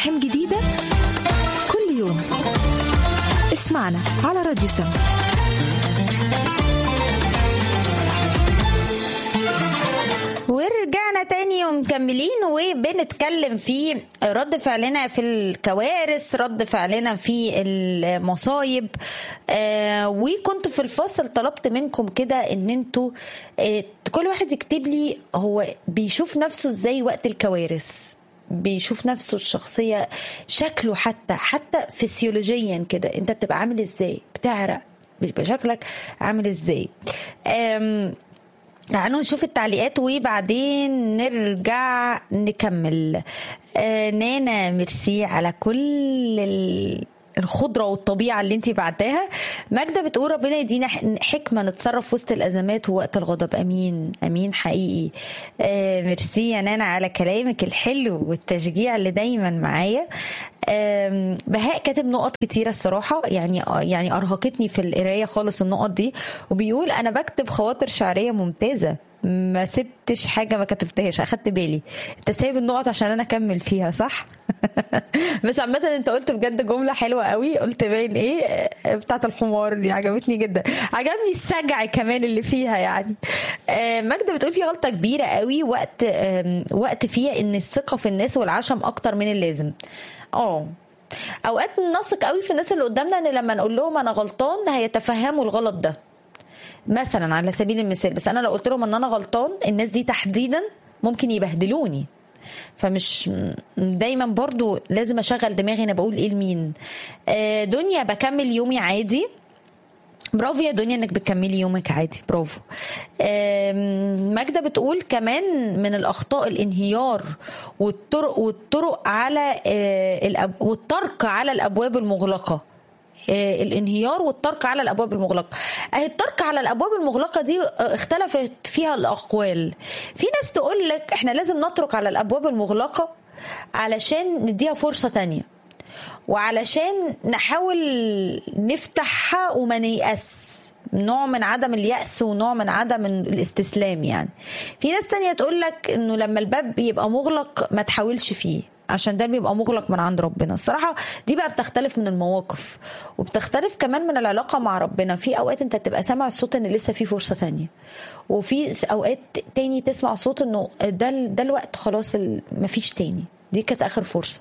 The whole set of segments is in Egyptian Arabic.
ملاحم جديدة كل يوم اسمعنا على راديو سم ورجعنا تاني ومكملين وبنتكلم في رد فعلنا في الكوارث رد فعلنا في المصايب آه وكنت في الفصل طلبت منكم كده ان انتوا آه كل واحد يكتب لي هو بيشوف نفسه ازاي وقت الكوارث بيشوف نفسه الشخصية شكله حتى حتى فسيولوجيا كده انت بتبقى عامل ازاي بتعرق بيبقى شكلك عامل ازاي آم تعالوا نشوف التعليقات وبعدين نرجع نكمل آه نانا ميرسي على كل ال... الخضره والطبيعه اللي انت بعتاها ماجده بتقول ربنا يدينا حكمه نتصرف وسط الازمات ووقت الغضب امين امين حقيقي آه ميرسي يا نانا على كلامك الحلو والتشجيع اللي دايما معايا آه بهاء كاتب نقط كتيرة الصراحة يعني يعني أرهقتني في القراية خالص النقط دي وبيقول أنا بكتب خواطر شعرية ممتازة ما سبتش حاجه ما كتبتهاش اخدت بالي انت سايب النقط عشان انا اكمل فيها صح بس عامه انت قلت بجد جمله حلوه قوي قلت باين ايه بتاعه الحمار دي عجبتني جدا عجبني السجع كمان اللي فيها يعني ماجده بتقول في غلطه كبيره قوي وقت وقت فيها ان الثقه في الناس والعشم اكتر من اللازم اه اوقات نثق قوي في الناس اللي قدامنا ان لما نقول لهم انا غلطان هيتفهموا الغلط ده مثلا على سبيل المثال بس انا لو قلت لهم ان انا غلطان الناس دي تحديدا ممكن يبهدلوني فمش دايما برضو لازم اشغل دماغي انا بقول ايه لمين دنيا بكمل يومي عادي برافو يا دنيا انك بتكملي يومك عادي برافو ماجدة بتقول كمان من الاخطاء الانهيار والطرق والطرق على والطرق على الابواب المغلقه الانهيار والطرق على الابواب المغلقه اهي الطرق على الابواب المغلقه دي اختلفت فيها الاقوال في ناس تقول لك احنا لازم نترك على الابواب المغلقه علشان نديها فرصه تانية وعلشان نحاول نفتحها وما نيأس نوع من عدم اليأس ونوع من عدم الاستسلام يعني في ناس تانية تقول لك انه لما الباب يبقى مغلق ما تحاولش فيه عشان ده بيبقى مغلق من عند ربنا الصراحة دي بقى بتختلف من المواقف وبتختلف كمان من العلاقة مع ربنا في أوقات أنت تبقى سامع الصوت إن لسه في فرصة تانية وفي أوقات تاني تسمع صوت إنه ده ده الوقت خلاص مفيش تاني دي كانت آخر فرصة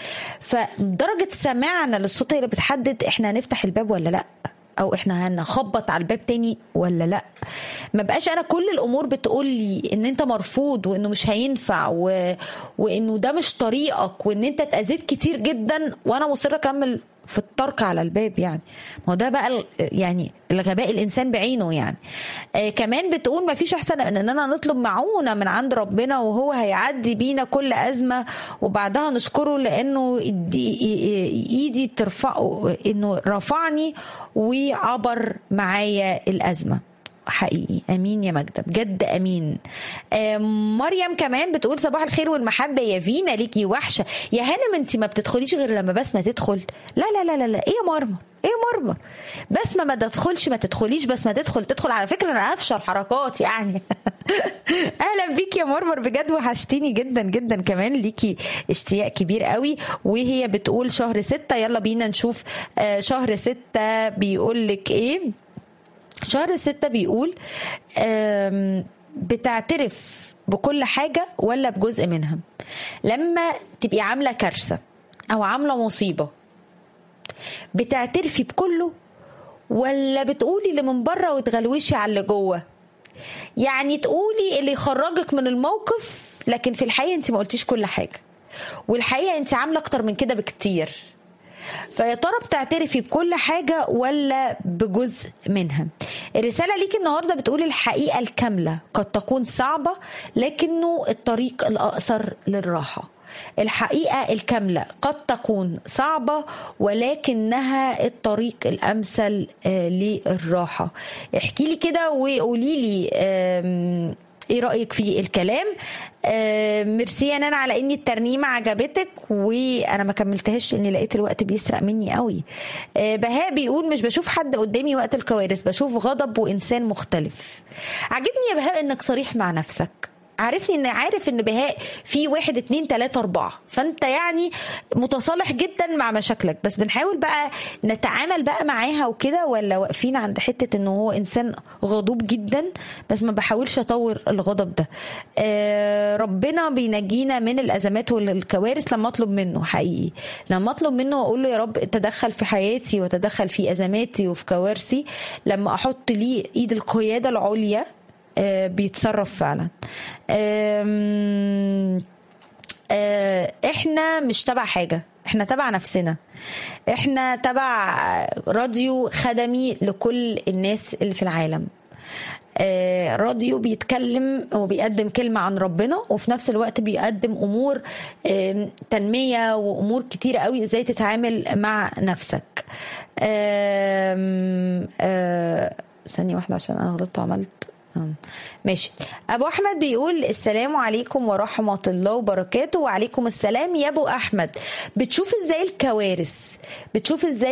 فدرجة سماعنا للصوت هي اللي بتحدد احنا هنفتح الباب ولا لأ او احنا هنخبط على الباب تاني ولا لا ما بقاش انا كل الامور بتقول لي ان انت مرفوض وانه مش هينفع و... وانه ده مش طريقك وان انت اتاذيت كتير جدا وانا مصره اكمل في الطرق على الباب يعني ما هو ده بقى يعني الغباء الانسان بعينه يعني آه كمان بتقول ما فيش احسن ان اننا نطلب معونه من عند ربنا وهو هيعدي بينا كل ازمه وبعدها نشكره لانه ايدي ترفعه انه رفعني وعبر معايا الازمه حقيقي امين يا ماجده بجد امين آه مريم كمان بتقول صباح الخير والمحبه يا فينا ليكي وحشه يا هانم انت ما بتدخليش غير لما بسمه تدخل لا لا لا لا, لا. ايه يا مرمر ايه يا مرمر بسمه ما تدخلش ما تدخليش بس ما تدخل تدخل على فكره انا افشل حركات يعني اهلا بيك يا مرمر بجد وحشتيني جدا جدا كمان ليكي اشتياق كبير قوي وهي بتقول شهر ستة يلا بينا نشوف آه شهر ستة بيقول لك ايه شهر ستة بيقول بتعترف بكل حاجة ولا بجزء منها لما تبقي عاملة كارثة أو عاملة مصيبة بتعترفي بكله ولا بتقولي اللي من بره وتغلوشي على اللي جوه يعني تقولي اللي يخرجك من الموقف لكن في الحقيقة انت ما قلتيش كل حاجة والحقيقة انت عاملة اكتر من كده بكتير فيا ترى بتعترفي بكل حاجه ولا بجزء منها الرساله ليك النهارده بتقول الحقيقه الكامله قد تكون صعبه لكنه الطريق الاقصر للراحه الحقيقه الكامله قد تكون صعبه ولكنها الطريق الامثل للراحه احكي لي كده وقولي لي ايه رايك في الكلام آه ميرسي يا نانا على ان الترنيمه عجبتك وانا ما كملتهاش لاني لقيت الوقت بيسرق مني قوي آه بهاء بيقول مش بشوف حد قدامي وقت الكوارث بشوف غضب وانسان مختلف عجبني يا بهاء انك صريح مع نفسك عارفني ان عارف ان بهاء في واحد اتنين تلاته اربعه فانت يعني متصالح جدا مع مشاكلك بس بنحاول بقى نتعامل بقى معاها وكده ولا واقفين عند حته انه هو انسان غضوب جدا بس ما بحاولش اطور الغضب ده آه ربنا بينجينا من الازمات والكوارث لما اطلب منه حقيقي لما اطلب منه واقول له يا رب تدخل في حياتي وتدخل في ازماتي وفي كوارثي لما احط ليه ايد القياده العليا آه بيتصرف فعلا آم، آه، احنا مش تبع حاجه احنا تبع نفسنا احنا تبع راديو خدمي لكل الناس اللي في العالم آه، راديو بيتكلم وبيقدم كلمة عن ربنا وفي نفس الوقت بيقدم أمور آم، تنمية وأمور كتيرة قوي إزاي تتعامل مع نفسك آم، آه، ثانية واحدة عشان أنا غلطت وعملت آم، ماشي ابو احمد بيقول السلام عليكم ورحمه الله وبركاته وعليكم السلام يا ابو احمد بتشوف ازاي الكوارث بتشوف ازاي